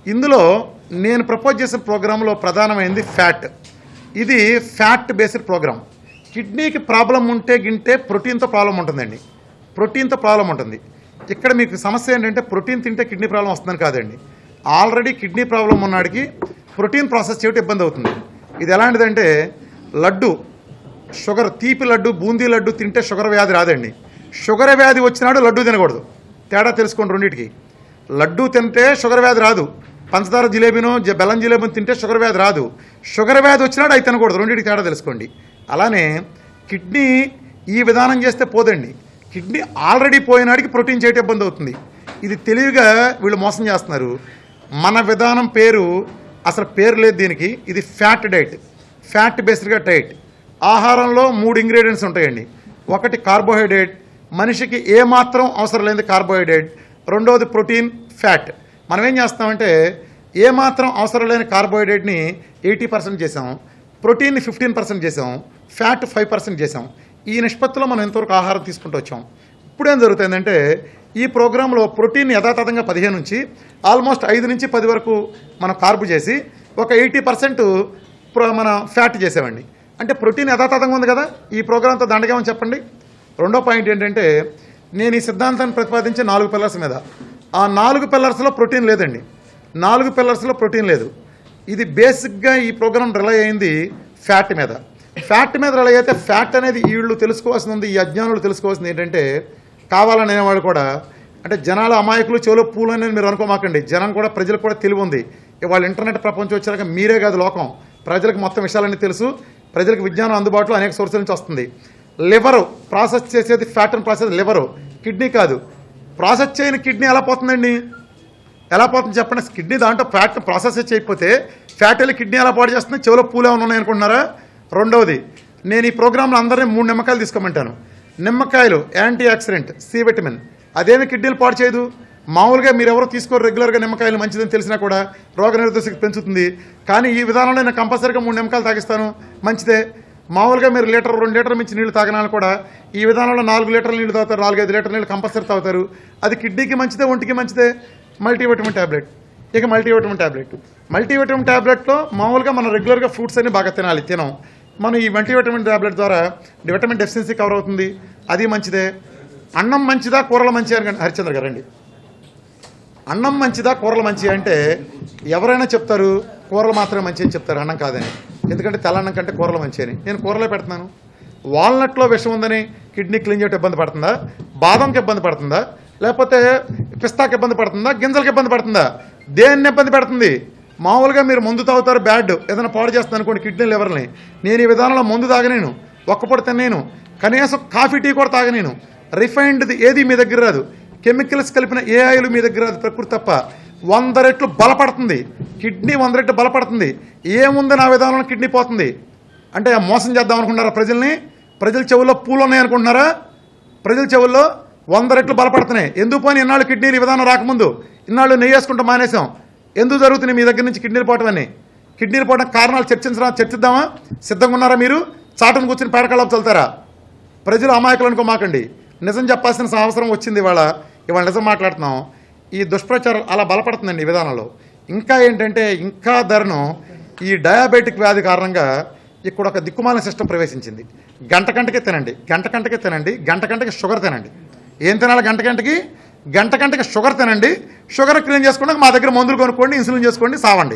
ఇందులో నేను ప్రపోజ్ చేసిన ప్రోగ్రాంలో ప్రధానమైనది ఫ్యాట్ ఇది ఫ్యాట్ బేస్డ్ ప్రోగ్రామ్ కిడ్నీకి ప్రాబ్లం ఉంటే గింటే ప్రోటీన్తో ప్రాబ్లం ఉంటుందండి ప్రోటీన్తో ప్రాబ్లం ఉంటుంది ఇక్కడ మీకు సమస్య ఏంటంటే ప్రోటీన్ తింటే కిడ్నీ ప్రాబ్లం వస్తుందని కాదండి ఆల్రెడీ కిడ్నీ ప్రాబ్లం ఉన్నవాడికి ప్రోటీన్ ప్రాసెస్ చేయటం ఇబ్బంది అవుతుంది ఇది ఎలాంటిదంటే లడ్డు షుగర్ తీపి లడ్డు బూందీ లడ్డు తింటే షుగర్ వ్యాధి రాదండి షుగర్ వ్యాధి వచ్చినాడు లడ్డు తినకూడదు తేడా తెలుసుకోండి రెండింటికి లడ్డు తింటే షుగర్ వ్యాధి రాదు పంచదార జిలేబీనో జ- బెల్లం జిలేబీని తింటే షుగర్ వ్యాధి రాదు షుగర్ వ్యాధి వచ్చినాడు అవి తినకూడదు రెండింటికి తేడా తెలుసుకోండి అలానే కిడ్నీ ఈ విధానం చేస్తే పోదండి కిడ్నీ ఆల్రెడీ పోయినాడికి ప్రోటీన్ చేయటం ఇబ్బంది అవుతుంది ఇది తెలివిగా వీళ్ళు మోసం చేస్తున్నారు మన విధానం పేరు అసలు పేరు లేదు దీనికి ఇది ఫ్యాట్ డైట్ ఫ్యాట్ బేస్డ్గా డైట్ ఆహారంలో మూడు ఇంగ్రీడియంట్స్ ఉంటాయండి ఒకటి కార్బోహైడ్రేట్ మనిషికి ఏమాత్రం అవసరం లేని కార్బోహైడ్రేట్ రెండవది ప్రోటీన్ ఫ్యాట్ మనం ఏం చేస్తామంటే ఏమాత్రం అవసరం లేని కార్బోహైడ్రేట్ని ఎయిటీ పర్సెంట్ చేసాం ప్రోటీన్ని ఫిఫ్టీన్ పర్సెంట్ చేసాం ఫ్యాట్ ఫైవ్ పర్సెంట్ చేసాం ఈ నిష్పత్తిలో మనం ఎంతవరకు ఆహారం తీసుకుంటూ వచ్చాం ఇప్పుడు ఏం జరుగుతుందంటే ఈ ప్రోగ్రాంలో ప్రోటీన్ యథాతథంగా పదిహేను నుంచి ఆల్మోస్ట్ ఐదు నుంచి పది వరకు మనం కార్బు చేసి ఒక ఎయిటీ పర్సెంట్ మన ఫ్యాట్ చేసామండి అంటే ప్రోటీన్ యథాతథంగా ఉంది కదా ఈ ప్రోగ్రాంతో దండగేమని చెప్పండి రెండో పాయింట్ ఏంటంటే నేను ఈ సిద్ధాంతాన్ని ప్రతిపాదించే నాలుగు పిల్లర్స్ మీద ఆ నాలుగు పిల్లర్స్లో ప్రోటీన్ లేదండి నాలుగు పిల్లర్స్లో ప్రోటీన్ లేదు ఇది బేసిక్గా ఈ ప్రోగ్రామ్ రిలై అయింది ఫ్యాట్ మీద ఫ్యాట్ మీద రిలై అయితే ఫ్యాట్ అనేది వీళ్ళు తెలుసుకోవాల్సింది ఉంది ఈ అజ్ఞానులు తెలుసుకోవాల్సింది ఏంటంటే కావాలనేవాళ్ళు కూడా అంటే జనాల అమాయకులు చెవులో పూలు అనేది మీరు అనుకోమాకండి జనం కూడా ప్రజలకు కూడా తెలివి ఉంది వాళ్ళ ఇంటర్నెట్ ప్రపంచం వచ్చాక మీరే కాదు లోకం ప్రజలకు మొత్తం విషయాలన్నీ తెలుసు ప్రజలకు విజ్ఞానం అందుబాటులో అనేక సోర్సుల నుంచి వస్తుంది లివరు ప్రాసెస్ చేసేది fat and process liver kidney కాదు ప్రాసెస్ చేయని కిడ్నీ ఎలా పోతుందండి ఎలా పోతుంది చెప్పండి కిడ్నీ దాంట్లో ఫ్యాట్ ప్రాసెస్ చేయకపోతే ఫ్యాట్ వెళ్ళి కిడ్నీ ఎలా పాడు చేస్తుంది చెవిలో పూలు ఏమైనా ఉన్నాయి అనుకుంటున్నారా రెండవది నేను ఈ ప్రోగ్రాంలో అందరినీ మూడు నిమ్మకాయలు తీసుకోమంటాను నిమ్మకాయలు యాంటీ ఆక్సిడెంట్ సి విటమిన్ అదేమి కిడ్నీలు పాడు చేయదు మామూలుగా మీరు ఎవరు తీసుకోరు రెగ్యులర్గా నిమ్మకాయలు మంచిదని తెలిసినా కూడా రోగ నిరోధక పెంచుతుంది కానీ ఈ విధానంలో నేను కంపల్సరీగా మూడు నిమ్మకాయలు తాగిస్తాను మంచిదే మామూలుగా మీరు లీటర్ రెండు లీటర్ మించి నీళ్లు తాగనాలు కూడా ఈ విధానంలో నాలుగు లీటర్ల నీళ్లు తాగుతారు నాలుగైదు లీటర్ నీళ్ళు కంపల్సరీ తాగుతారు అది కిడ్నీకి మంచిదే ఒంటికి మంచిదే మల్టీవిటమిన్ ట్యాబ్లెట్ ఇక మల్టీవిటమిన్ ట్యాబ్లెట్ మల్టీవిటమిన్ ట్యాబ్లెట్లో మామూలుగా మనం రెగ్యులర్గా ఫ్రూట్స్ అన్ని బాగా తినాలి తినం మనం ఈ మల్టీవిటమిన్ ట్యాబ్లెట్ ద్వారా విటమిన్ డెఫిషియన్సీ కవర్ అవుతుంది అది మంచిదే అన్నం మంచిదా కూరలు మంచిదా అని హరిచంద్ర గారండి అన్నం మంచిదా కూరలు మంచి అంటే ఎవరైనా చెప్తారు కూరలు మాత్రమే మంచి అని చెప్తారు అన్నం కాదని ఎందుకంటే తెల్లన్నం కంటే కూరలు మంచి అని నేను కూరలే పెడుతున్నాను వాల్నట్లో విషం ఉందని కిడ్నీ క్లీన్ చేయడం ఇబ్బంది పడుతుందా బాదంకి ఇబ్బంది పడుతుందా లేకపోతే పిస్తాకి ఇబ్బంది పడుతుందా గింజలకి ఇబ్బంది పడుతుందా దేన్ని ఇబ్బంది పెడుతుంది మామూలుగా మీరు మందు తాగుతారు బ్యాడ్ ఏదైనా పాడు చేస్తాను అనుకోండి కిడ్నీ లివర్ని నేను ఈ విధానంలో మందు తాగనేను ఒక్కపొడి తినేను కనీసం కాఫీ టీ కూడా తాగనేను రిఫైన్డ్ది ఏది మీ దగ్గర రాదు కెమికల్స్ కలిపిన ఏ ఆయిల్ మీ దగ్గర రాదు ప్రకృతి తప్ప వంద రెట్లు బలపడుతుంది కిడ్నీ వంద రెట్లు బలపడుతుంది ఏముంది నా విధానంలో కిడ్నీ పోతుంది అంటే మోసం చేద్దాం అనుకుంటున్నారా ప్రజల్ని ప్రజల చెవుల్లో పూలు ఉన్నాయి అనుకుంటున్నారా ప్రజల చెవుల్లో వంద రెట్లు బలపడుతున్నాయి ఎందుకు పోని ఇన్నాళ్ళు కిడ్నీలు ఈ విధానం రాకముందు ఇన్నాళ్ళు నెయ్యి వేసుకుంటూ మానేసాం ఎందుకు జరుగుతున్నాయి మీ దగ్గర నుంచి కిడ్నీలు పోవటం అని కిడ్నీలు పోవడం కారణాలు చర్చించరా చర్చిద్దామా సిద్ధంగా ఉన్నారా మీరు చాటును కూర్చుని పేడకళ్ళపు చల్తారా ప్రజలు అమాయకులు అనుకోమాకండి నిజం చెప్పాల్సిన అవసరం వచ్చింది ఇవాళ ఇవాళ నిజం మాట్లాడుతున్నాం ఈ దుష్ప్రచారం అలా బలపడుతుందండి ఈ విధానంలో ఇంకా ఏంటంటే ఇంకా ధరను ఈ డయాబెటిక్ వ్యాధి కారణంగా ఇక్కడ ఒక దిక్కుమాలిన సిస్టమ్ ప్రవేశించింది గంట గంటకే తినండి గంట గంటకే తినండి గంట గంటకి షుగర్ తినండి ఏం తినాలి గంట గంటకి గంట గంటకి షుగర్ తినండి షుగర్ క్లీన్ చేసుకున్నాక మా దగ్గర మందులు కొనుక్కోండి ఇన్సులిన్ చేసుకోండి సావండి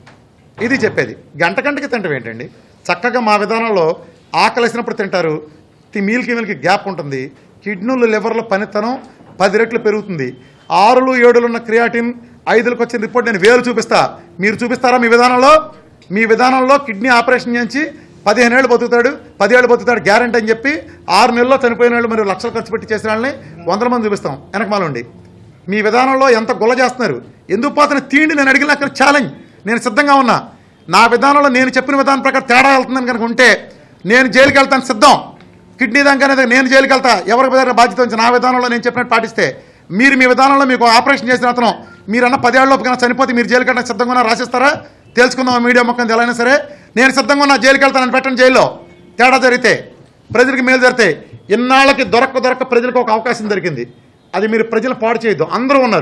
ఇది చెప్పేది గంట గంటకి తింటం ఏంటండి చక్కగా మా విధానంలో ఆకలేసినప్పుడు తింటారు తి మీల్కి మీల్కి గ్యాప్ ఉంటుంది కిడ్నీలు లివర్ల పనితనం పది రెట్లు పెరుగుతుంది ఆరులు ఏడులు ఉన్న క్రియాటిన్ ఐదులకు వచ్చిన రిపోర్ట్ నేను వేలు చూపిస్తా మీరు చూపిస్తారా మీ విధానంలో మీ విధానంలో కిడ్నీ ఆపరేషన్ చేయించి పదిహేను ఏళ్ళు బతుకుతాడు పదిహేళ్ళు బతుకుతాడు గ్యారంటీ అని చెప్పి ఆరు నెలల్లో చనిపోయిన వాళ్ళు మరి లక్షలు ఖర్చు పెట్టి చేసిన వాళ్ళని వందల మంది చూపిస్తాం వెనకమాలండి మీ విధానంలో ఎంత గొల్ల చేస్తున్నారు ఎందుకు పోతున్న తీండి నేను అడిగిన అక్కడ ఛాలెంజ్ నేను సిద్ధంగా ఉన్నా నా విధానంలో నేను చెప్పిన విధానం ప్రకారం తేడా వెళ్తుందని కనుక ఉంటే నేను జైలుకి వెళ్తాను సిద్ధం కిడ్నీ దాకా అనేది నేను జైలుకి వెళ్తా ఎవరికి దగ్గర బాధ్యత ఉంచి నా విధానంలో నేను చెప్పినట్టు పాటిస్తే మీరు మీ విధానంలో మీకు ఆపరేషన్ చేసిన అతను మీరన్న పదేళ్ళలోపు కన్నా చనిపోతే మీరు జైలుకి వెళ్ళడానికి సిద్ధంగా ఉన్నా రాసిస్తారా తెలుసుకుందాం మీడియా మొక్కం ఎలా అయినా సరే నేను సిద్ధంగా ఉన్నా జైలుకి వెళ్తానని పెట్టండి జైల్లో తేడా జరిగితే ప్రజలకు మేలు జరిగితే ఇన్నాళ్ళకి దొరక్క దొరక్క ప్రజలకు ఒక అవకాశం దొరికింది అది మీరు ప్రజలు పాడు చేయొద్దు అందరూ ఉన్నారు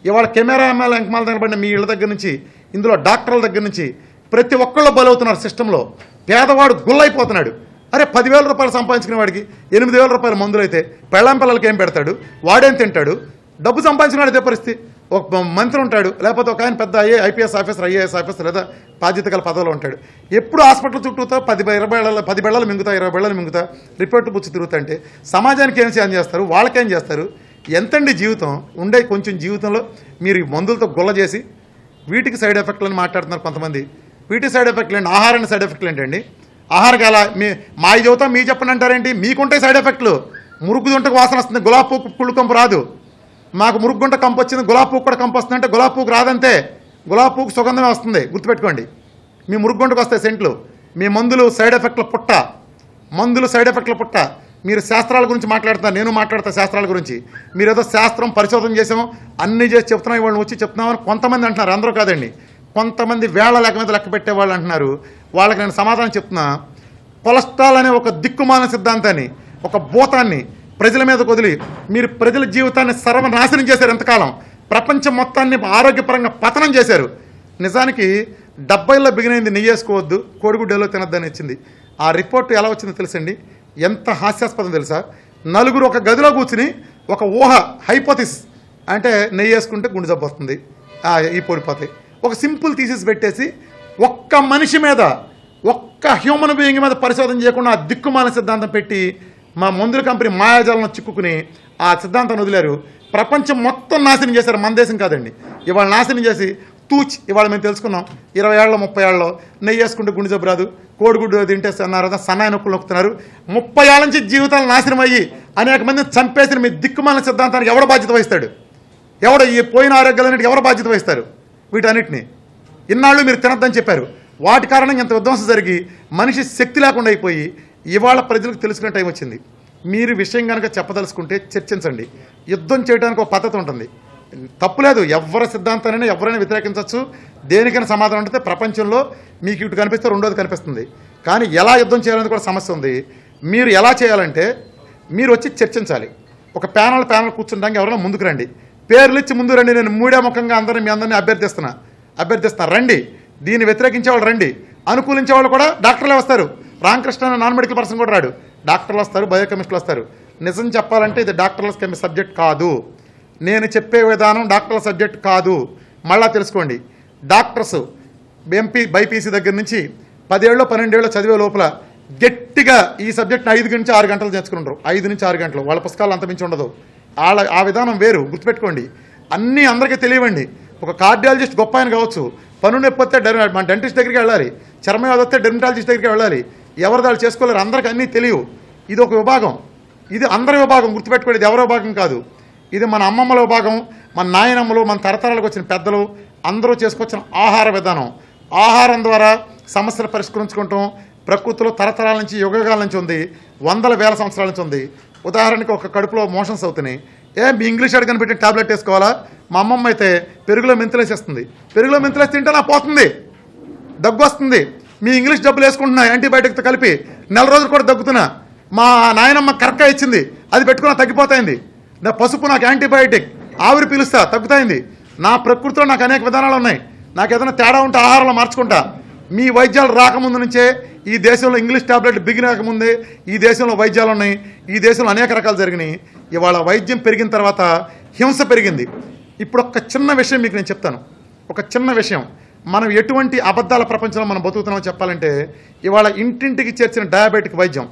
ఇవాళ కెమెరా ఎమ్మెల్యే ఎంకమాల దగ్గర మీ ఇళ్ళ దగ్గర నుంచి ఇందులో డాక్టర్ల దగ్గర నుంచి ప్రతి ఒక్కళ్ళు బలవుతున్నారు సిస్టంలో పేదవాడు గుల్లైపోతున్నాడు అరే పదివేల రూపాయలు సంపాదించుకునే వాడికి ఎనిమిది వేల రూపాయల మందులు అయితే పెళ్ళాం పిల్లలకి ఏం పెడతాడు వాడేం తింటాడు డబ్బు సంపాదించిన వాడు ఇదే పరిస్థితి ఒక మంత్రి ఉంటాడు లేకపోతే ఒక ఆయన పెద్ద IA IPS officer IAS officer లేదా బాధ్యత గల పదవిలో ఉంటాడు ఎప్పుడు హాస్పిటల్ చుట్టూతో పది ఇరవై ఏళ్ళ పది బెళ్ళలు మింగుతా ఇరవై బెళ్ళలు మింగుతా రిపోర్ట్ పుచ్చి తిరుగుతుంటే సమాజానికి ఏం సాయం చేస్తారు వాళ్ళకేం చేస్తారు ఎంతండి జీవితం ఉండే కొంచెం జీవితంలో మీరు ఈ మందులతో గుల్ల చేసి వీటికి సైడ్ ఎఫెక్ట్లు అని మాట్లాడుతున్నారు కొంతమంది వీటి సైడ్ ఎఫెక్ట్లు ఏంటి ఆహారానికి సైడ్ ఎఫెక్ట్లు ఏంటండి ఆహారకి అలా మీ మా చెబుతాం మీ చెప్పండి అంటారేంటి మీకుంటే సైడ్ ఎఫెక్ట్లు మురుగు దుంటకు వాసన వస్తుంది గులాబీ పువ్వు కుళ్ళు కంపు రాదు మాకు మురుగుంట కంపు వచ్చింది గులాబీ పువ్వు కూడా కంపు వస్తుంది అంటే గులాబీ పువ్వుకు రాదంతే గులాబీ పువ్వుకు సుగంధమే వస్తుంది గుర్తుపెట్టుకోండి మీ మురుగుంటకు వస్తాయి సెంట్లు మీ మందులు సైడ్ ఎఫెక్ట్ల పుట్ట మందులు సైడ్ ఎఫెక్ట్ల పుట్ట మీరు శాస్త్రాల గురించి మాట్లాడుతున్నారు నేను మాట్లాడతా శాస్త్రాల గురించి మీరు ఏదో శాస్త్రం పరిశోధన చేసాం అన్ని చేసి చెప్తున్నాం వాళ్ళు వచ్చి చెప్తున్నామని కొంతమంది అంటున్నారు అందరూ కాదండి కొంతమంది వేళ లెక్క మీద లెక్క పెట్టే వాళ్ళు అంటున్నారు వాళ్ళకి నేను సమాధానం చెప్తున్నా కొలెస్ట్రాల్ అనే ఒక దిక్కుమాల సిద్ధాంతాన్ని ఒక భూతాన్ని ప్రజల మీద వదిలి మీరు ప్రజల జీవితాన్ని సర్వనాశనం చేశారు ఎంతకాలం ప్రపంచం మొత్తాన్ని ఆరోగ్యపరంగా పతనం చేశారు నిజానికి డెబ్బైలో బిగినైంది నెయ్యి వేసుకోవద్దు కోడిగుడ్డలో తినద్దని వచ్చింది ఆ రిపోర్ట్ ఎలా వచ్చిందో తెలుసండి ఎంత హాస్యాస్పదం తెలుసా నలుగురు ఒక గదిలో కూర్చుని ఒక ఊహ హైపోతిస్ అంటే నెయ్యి వేసుకుంటే గుండె జబ్బు వస్తుంది ఆ, ఈ పొడిపోతాయి ఒక సింపుల్ థీసిస్ పెట్టేసి ఒక్క మనిషి మీద ఒక్క హ్యూమన్ బీయింగ్ మీద పరిశోధన చేయకుండా ఆ దిక్కుమాల సిద్ధాంతం పెట్టి మా మందుల కంపెనీ మాయాజాలను చిక్కుకుని ఆ సిద్ధాంతాన్ని వదిలారు ప్రపంచం మొత్తం నాశనం చేశారు మన దేశం కాదండి ఇవాళ నాశనం చేసి తూచ్ ఇవాళ మేము తెలుసుకున్నాం ఇరవై ఏళ్ళలో ముప్పై ఏళ్ళలో నెయ్యి వేసుకుంటే గుండె జబ్బు రాదు కోడిగుడ్డు తింటే అన్నారు కదా సన్నాయి నొప్పులు నొక్కుతున్నారు ముప్పై ఏళ్ళ నుంచి జీవితాలు నాశనం అయ్యి అనేక మందిని చంపేసిన మీ దిక్కుమాల సిద్ధాంతానికి ఎవడ బాధ్యత వహిస్తాడు ఎవడు ఈ పోయిన ఆరోగ్యాలన్నిటికీ ఎవరు బాధ్యత వహిస్తారు వీటన్నిటిని ఇన్నాళ్ళు మీరు తినద్దని చెప్పారు వాటి కారణంగా ఇంత విధ్వంసం జరిగి మనిషి శక్తి లేకుండా అయిపోయి ఇవాళ ప్రజలకు తెలుసుకునే టైం వచ్చింది మీరు విషయం కనుక చెప్పదలుచుకుంటే చర్చించండి యుద్ధం చేయడానికి ఒక పద్ధతి ఉంటుంది తప్పులేదు ఎవరి సిద్ధాంతాన్ని ఎవరైనా వ్యతిరేకించవచ్చు దేనికైనా సమాధానం ఉంటే ప్రపంచంలో మీకు ఇటు కనిపిస్తే రెండోది కనిపిస్తుంది కానీ ఎలా యుద్ధం చేయాలని కూడా సమస్య ఉంది మీరు ఎలా చేయాలంటే మీరు వచ్చి చర్చించాలి ఒక ప్యానల్ ప్యానల్ కూర్చుంటానికి ఎవరైనా ముందుకు రండి పేర్లు ఇచ్చి ముందు రండి నేను మూడే ముఖంగా అందరిని మీ అందరినీ అభ్యర్థిస్తున్నా అభ్యర్థిస్తున్నా రండి దీన్ని వ్యతిరేకించే వాళ్ళు రండి అనుకూలించే వాళ్ళు కూడా డాక్టర్లే వస్తారు రామకృష్ణ అనే నాన్ మెడికల్ పర్సన్ కూడా రాడు డాక్టర్లు వస్తారు బయోకెమిస్టులు వస్తారు నిజం చెప్పాలంటే ఇది డాక్టర్ల కెమి సబ్జెక్ట్ కాదు నేను చెప్పే విధానం డాక్టర్ల సబ్జెక్ట్ కాదు మళ్ళా తెలుసుకోండి డాక్టర్స్ ఎంపీ బైపీసీ దగ్గర నుంచి పదేళ్ళు పన్నెండేళ్ళు చదివే లోపల గట్టిగా ఈ సబ్జెక్ట్ని ఐదు నుంచి ఆరు గంటలు నేర్చుకుంటారు ఐదు నుంచి ఆరు గంటలు వాళ్ళ పుస్తకాలు అంత మించి ఉండదు వాళ్ళ ఆ విధానం వేరు గుర్తుపెట్టుకోండి అన్నీ అందరికీ తెలియవండి ఒక కార్డియాలజిస్ట్ గొప్ప ఆయన కావచ్చు పన్ను నొప్పి వస్తే డెర్ మన డెంటిస్ట్ దగ్గరికి వెళ్ళాలి చర్మ వ్యాధి వస్తే డెర్మటాలజిస్ట్ దగ్గరికి వెళ్ళాలి ఎవరు దాళ్ళు చేసుకోలేరు అందరికీ అన్నీ తెలియవు ఇది ఒక విభాగం ఇది అందరి విభాగం గుర్తుపెట్టుకోండి ఇది ఎవరి విభాగం కాదు ఇది మన అమ్మమ్మల విభాగం మన నాయనమ్మలు మన తరతరాలకు వచ్చిన పెద్దలు అందరూ చేసుకొచ్చిన ఆహార విధానం ఆహారం ద్వారా సమస్యలు పరిష్కరించుకుంటాం ప్రకృతిలో తరతరాల నుంచి యుగగాల నుంచి ఉంది వందల వేల సంవత్సరాల నుంచి ఉంది ఉదాహరణకి ఒక కడుపులో మోషన్స్ అవుతున్నాయి ఏ మీ ఇంగ్లీష్ అడిగిన పెట్టి టాబ్లెట్ వేసుకోవాలా మా అమ్మమ్మ అయితే పెరుగులో మెంతులేసేస్తుంది పెరుగులో మెంతులేసి తింటే నా పోతుంది దగ్గు వస్తుంది మీ ఇంగ్లీష్ డబ్బులు వేసుకుంటున్నా యాంటీబయాటిక్తో కలిపి నెల రోజులు కూడా దగ్గుతున్నా మా నాయనమ్మ కరక్క ఇచ్చింది అది పెట్టుకున్నా తగ్గిపోతాయింది నా పసుపు నాకు యాంటీబయాటిక్ ఆవిరి పీలుస్తా తగ్గుతాయింది నా ప్రకృతిలో నాకు అనేక విధానాలు ఉన్నాయి నాకు ఏదైనా తేడా ఉంటే ఆహారంలో మార్చుకుంటా మీ వైద్యాలు రాకముందు నుంచే ఈ దేశంలో ఇంగ్లీష్ టాబ్లెట్ బిగిన రాకముందే ఈ దేశంలో వైద్యాలు ఉన్నాయి ఈ దేశంలో అనేక రకాలు జరిగినాయి ఇవాళ వైద్యం పెరిగిన తర్వాత హింస పెరిగింది ఇప్పుడు ఒక చిన్న విషయం మీకు నేను చెప్తాను ఒక చిన్న విషయం మనం ఎటువంటి అబద్ధాల ప్రపంచంలో మనం బతుకుతున్నామో చెప్పాలంటే ఇవాళ ఇంటింటికి చేర్చిన డయాబెటిక్ వైద్యం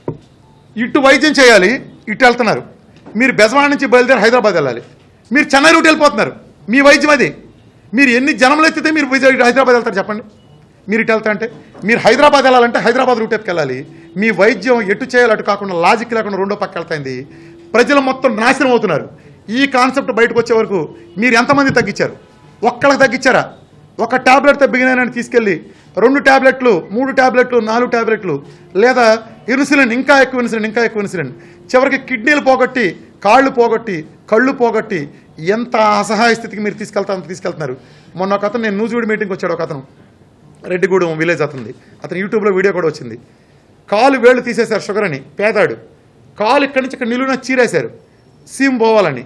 ఇటు వైద్యం చేయాలి ఇటు వెళ్తున్నారు మీరు బెజవాడ నుంచి బయలుదేరి హైదరాబాద్ వెళ్ళాలి మీరు చెన్నై రూట్ వెళ్ళిపోతున్నారు మీ వైద్యం అది మీరు ఎన్ని జనములు ఎత్తితే మీరు విజయ్ ఇటు హైదరాబాద్ వెళ్తారు చెప్పండి మీరు ఇటు వెళ్తా అంటే మీరు హైదరాబాద్ వెళ్ళాలంటే హైదరాబాద్ రూట్ ఎత్తుకెళ్ళాలి మీ వైద్యం ఎటు చేయాలి అటు కాకుండా లాజిక్ లేకుండా రెండో పక్క వెళ్తాయింది ప్రజలు మొత్తం నాశనం అవుతున్నారు ఈ కాన్సెప్ట్ బయటకు వచ్చే వరకు మీరు ఎంతమంది తగ్గించారు ఒక్కళ్ళకి తగ్గించారా ఒక టాబ్లెట్ తగ్గినానని తీసుకెళ్ళి రెండు టాబ్లెట్లు మూడు టాబ్లెట్లు నాలుగు టాబ్లెట్లు లేదా ఇన్సులిన్ ఇంకా ఎక్కువ ఇన్సులిన్ ఇంకా ఎక్కువ ఇన్సులిన్ చివరికి కిడ్నీలు పోగొట్టి కాళ్ళు పోగొట్టి కళ్ళు పోగొట్టి ఎంత అసహాయ స్థితికి మీరు తీసుకెళ్తా తీసుకెళ్తున్నారు మొన్న ఒక అతను నేను నూజివీడి మీటింగ్కి వచ్చాడు ఒక అతను రెడ్డిగూడెం విలేజ్ అతనిది అతను యూట్యూబ్లో వీడియో కూడా వచ్చింది కాలు వేళ్ళు తీసేశారు షుగర్ అని పేదాడు కాలు ఇక్కడి నుంచి ఇక్కడ నిలువున చీరేశారు సీమ్ పోవాలని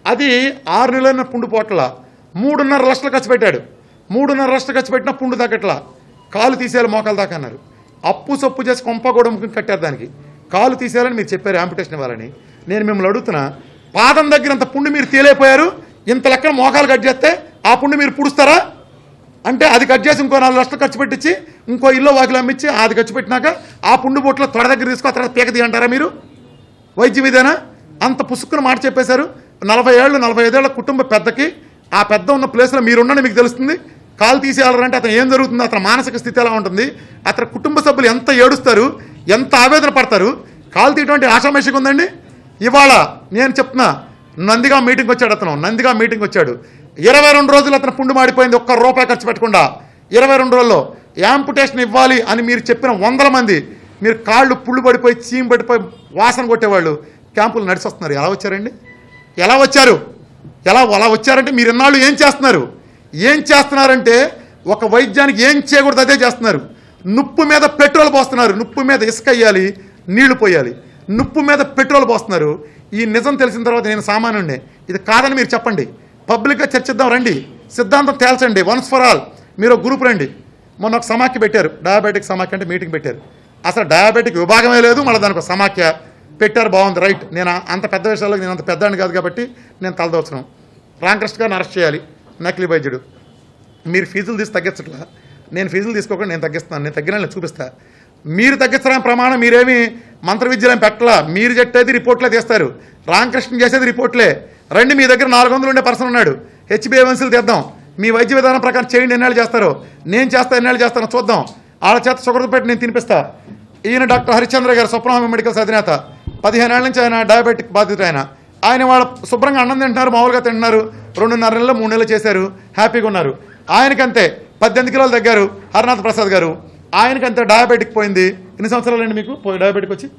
అది ఆరు నెలల పుండు పోట్ల మూడున్నర లక్షలు ఖర్చు పెట్టాడు మూడున్నర లక్షలు ఖర్చు పెట్టినా పుండు తగ్గట్లా కాలు తీసేయాలి మోకాలు దాకా అన్నారు అప్పు సొప్పు చేసి కొంప కూడా ముక్కుని కట్టారు దానికి కాలు తీసేయాలని మీరు చెప్పారు యాంపిటేషన్ ఇవ్వాలని నేను మిమ్మల్ని అడుగుతున్నా పాదం దగ్గర ఇంత పుండు మీరు తేలేపోయారు ఇంత లెక్కన మోకాలు కట్ చేస్తే ఆ పుండు మీరు పుడుస్తారా అంటే అది కట్ చేసి ఇంకో నాలుగు లక్షలు ఖర్చు పెట్టించి ఇంకో ఇల్లు వాకిలు అమ్మించి అది ఖర్చు పెట్టినాక ఆ పుండు బొట్లో తొడ దగ్గర తీసుకో ఆ తర్వాత పీక తీయంటారా మీరు వైద్యం ఇదేనా అంత పుసుక్కున మాట చెప్పేశారు నలభై ఏళ్ళు నలభై ఐదేళ్ల కుటుంబ పెద్దకి ఆ పెద్ద ఉన్న ప్లేస్లో మీరుండని మీకు తెలుస్తుంది కాలు తీసేయాలంటే అతను ఏం జరుగుతుంది అతని మానసిక స్థితి ఎలా ఉంటుంది అతని కుటుంబ సభ్యులు ఎంత ఏడుస్తారు ఎంత ఆవేదన పడతారు కాలు తీయటువంటి ఆషామేషిగా ఉందండి ఇవాళ నేను చెప్తున్నా నందిగా మీటింగ్ వచ్చాడు అతను నందిగా మీటింగ్ వచ్చాడు ఇరవై రెండు రోజులు అతను పుండు మాడిపోయింది ఒక్క రూపాయి ఖర్చు పెట్టకుండా ఇరవై రెండు రోజుల్లో యాంపుటేషన్ ఇవ్వాలి అని మీరు చెప్పిన వందల మంది మీరు కాళ్ళు పుళ్ళు పడిపోయి చీమ్ పడిపోయి వాసన కొట్టేవాళ్ళు క్యాంపులు నడిచి వస్తున్నారు ఎలా వచ్చారండి ఎలా వచ్చారు ఎలా అలా వచ్చారంటే మీరు ఇన్నాళ్ళు ఏం చేస్తున్నారు ఏం చేస్తున్నారంటే ఒక వైద్యానికి ఏం చేయకూడదు అదే చేస్తున్నారు నుప్పు మీద పెట్రోల్ పోస్తున్నారు నుప్పు మీద ఇసుక వేయాలి నీళ్లు పోయాలి నుప్పు మీద పెట్రోల్ పోస్తున్నారు ఈ నిజం తెలిసిన తర్వాత నేను సామాన్యుడిని ఇది కాదని మీరు చెప్పండి పబ్లిక్గా చర్చిద్దాం రండి సిద్ధాంతం తేల్చండి వన్స్ ఫర్ ఆల్ మీరు ఒక గ్రూప్ రండి మొన్న ఒక సమాఖ్య పెట్టారు డయాబెటిక్ సమాఖ్య అంటే మీటింగ్ పెట్టారు అసలు డయాబెటిక్ విభాగమే లేదు మళ్ళీ దానికి ఒక సమాఖ్య పెట్టారు బాగుంది రైట్ నేను అంత పెద్ద విషయాల్లో నేను అంత పెద్దాన్ని కాదు కాబట్టి నేను తలదోచను రామకృష్ణ గారిని అరెస్ట్ చేయాలి నకిలీ వైద్యుడు మీరు ఫీజులు తీసి తగ్గించట్లా నేను ఫీజులు తీసుకోకుండా నేను తగ్గిస్తాను నేను తగ్గిన నేను చూపిస్తా మీరు తగ్గించడానికి ప్రమాణం మీరేమి మంత్ర విద్యలేం పెట్టలా మీరు చెప్పేది రిపోర్ట్లే తీస్తారు రామకృష్ణ చేసేది రిపోర్ట్లే రండి మీ దగ్గర నాలుగు వందలు ఉండే పర్సన్ ఉన్నాడు హెచ్బిఏవన్సీలు తీద్దాం మీ వైద్య విధానం ప్రకారం చేయండి ఎన్నేళ్ళు చేస్తారు నేను చేస్తా ఎన్నేళ్ళు చేస్తానో చూద్దాం వాళ్ళ చేత షుగర్ పెట్టి నేను తినిపిస్తా ఈయన డాక్టర్ హరిచంద్ర గారు స్వప్నహామి మెడికల్స్ అధినేత పదిహేను ఏళ్ళ నుంచి ఆయన డయాబెటిక్ బాధితుడు ఆయన ఆయన వాళ్ళ శుభ్రంగా అన్నం తింటున్నారు మామూలుగా తింటున్నారు రెండున్నర నెలలు మూడు నెలలు చేశారు హ్యాపీగా ఉన్నారు ఆయనకంతే పద్దెనిమిది కిలోలు తగ్గారు హరనాథ్ ప్రసాద్ గారు ఆయనకంతే డయాబెటిక్ పోయింది ఎన్ని సంవత్సరాలు అండి మీకు పోయి డయాబెటిక్ వచ్చి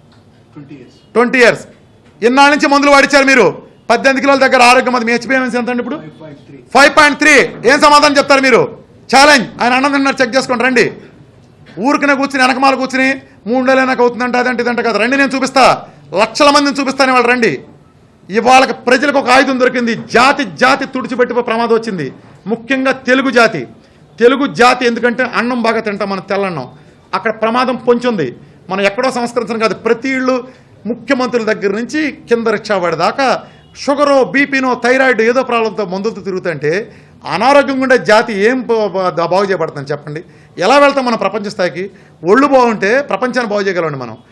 ట్వంటీ ఇయర్స్ ఇన్నాళ్ళ నుంచి మందులు వాడిచ్చారు మీరు పద్దెనిమిది కిలోల దగ్గర ఆరోగ్యం అది మీ హెచ్బిఎంసీ ఎంత అండి ఇప్పుడు ఫైవ్ పాయింట్ త్రీ ఏం సమాధానం చెప్తారు మీరు ఛాలెంజ్ ఆయన అన్నం తిన్నారు చెక్ చేసుకోండి రండి ఊరికనే కూర్చుని వెనకమాల కూర్చుని మూడు నెలలు నాకు అవుతుందంటే అదంటే ఇదంటే కదా రండి నేను చూపిస్తా లక్షల మందిని చూపిస్తాను వాళ్ళు రండి ఇవాళ ప్రజలకు ఒక ఆయుధం దొరికింది జాతి జాతి తుడిచిపెట్టిపో ప్రమాదం వచ్చింది ముఖ్యంగా తెలుగు జాతి తెలుగు జాతి ఎందుకంటే అన్నం బాగా తింటాం మనం తెల్లన్నం అక్కడ ప్రమాదం పొంచుంది మనం ఎక్కడో సంస్కరించడం కాదు ప్రతి ఇళ్ళు ముఖ్యమంత్రుల దగ్గర నుంచి కింద రిక్షావాడి దాకా షుగరో బీపీనో థైరాయిడ్ ఏదో ప్రాబ్లంతో మందులతో తిరుగుతుంటే అనారోగ్యంగా ఉండే జాతి ఏం బా- బా- బాగు చేయబడుతుంది చెప్పండి ఎలా వెళ్తాం మనం ప్రపంచ స్థాయికి ఒళ్ళు బాగుంటే ప్రపంచాన్ని బాగు చేయగలండి మనం